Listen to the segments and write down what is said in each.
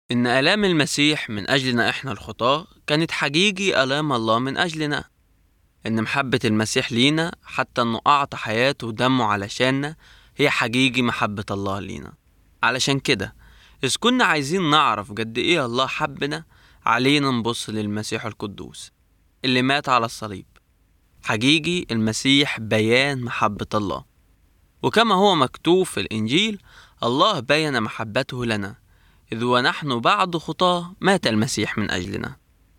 إن آلام المسيح من أجلنا إحنا الخطاة كانت حقيقي آلام الله من أجلنا إن محبة المسيح لينا حتى إنه أعطى حياته ودمه علشاننا هي حقيقي محبة الله لينا علشان كده إذ كنا عايزين نعرف قد إيه الله حبنا علينا نبص للمسيح القدوس اللي مات على الصليب حقيقي المسيح بيان محبة الله وكما هو مكتوب في الإنجيل الله بين محبته لنا إذ ونحن بعد خطاه مات المسيح من أجلنا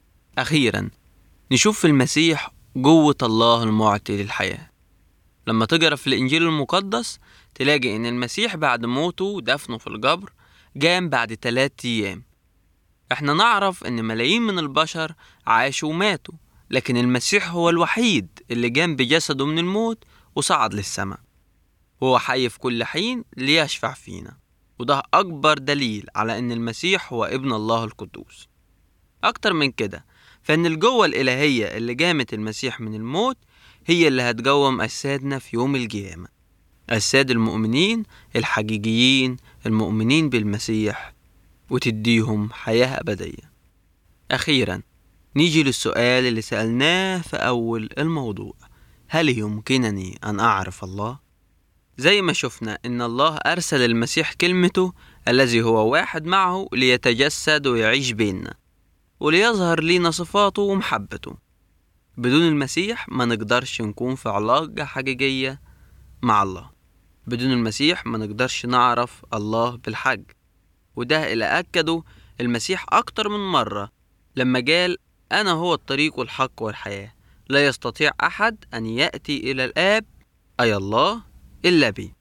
أخيرا نشوف في المسيح قوة الله المعطي للحياة لما تقرأ في الإنجيل المقدس تلاقي إن المسيح بعد موته ودفنه في القبر قام بعد تلات أيام إحنا نعرف إن ملايين من البشر عاشوا وماتوا لكن المسيح هو الوحيد اللي قام بجسده من الموت وصعد للسماء وهو حي في كل حين ليشفع فينا وده أكبر دليل على إن المسيح هو ابن الله القدوس أكتر من كده فإن الجوة الإلهية اللي جامت المسيح من الموت هي اللي هتجوم أجسادنا في يوم القيامة أجساد المؤمنين الحقيقيين المؤمنين بالمسيح وتديهم حياة أبدية أخيرا نيجي للسؤال اللي سألناه في أول الموضوع هل يمكنني أن أعرف الله؟ زي ما شفنا إن الله أرسل المسيح كلمته الذي هو واحد معه ليتجسد ويعيش بيننا وليظهر لينا صفاته ومحبته بدون المسيح ما نقدرش نكون في علاقة حقيقية مع الله بدون المسيح ما نقدرش نعرف الله بالحق وده اللي أكده المسيح أكتر من مرة لما قال أنا هو الطريق والحق والحياة لا يستطيع أحد أن يأتي إلى الآب أي الله إلا بي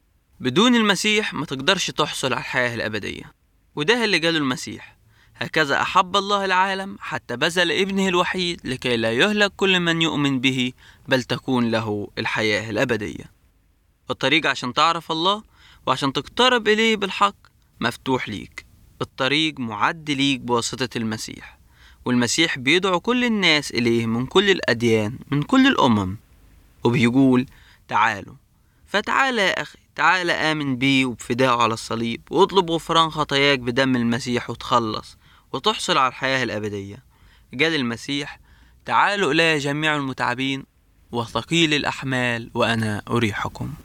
بدون المسيح ما تقدرش تحصل على الحياة الأبدية وده اللي قاله المسيح هكذا أحب الله العالم حتى بذل ابنه الوحيد لكي لا يهلك كل من يؤمن به بل تكون له الحياة الأبدية الطريق عشان تعرف الله وعشان تقترب إليه بالحق مفتوح ليك الطريق معد ليك بواسطة المسيح والمسيح بيدعو كل الناس إليه من كل الأديان من كل الأمم وبيقول تعالوا فتعالى يا أخي تعالى آمن بيه وبفدائه على الصليب واطلب غفران خطاياك بدم المسيح وتخلص وتحصل على الحياة الأبدية قال المسيح تعالوا إلي جميع المتعبين وثقيل الأحمال وأنا أريحكم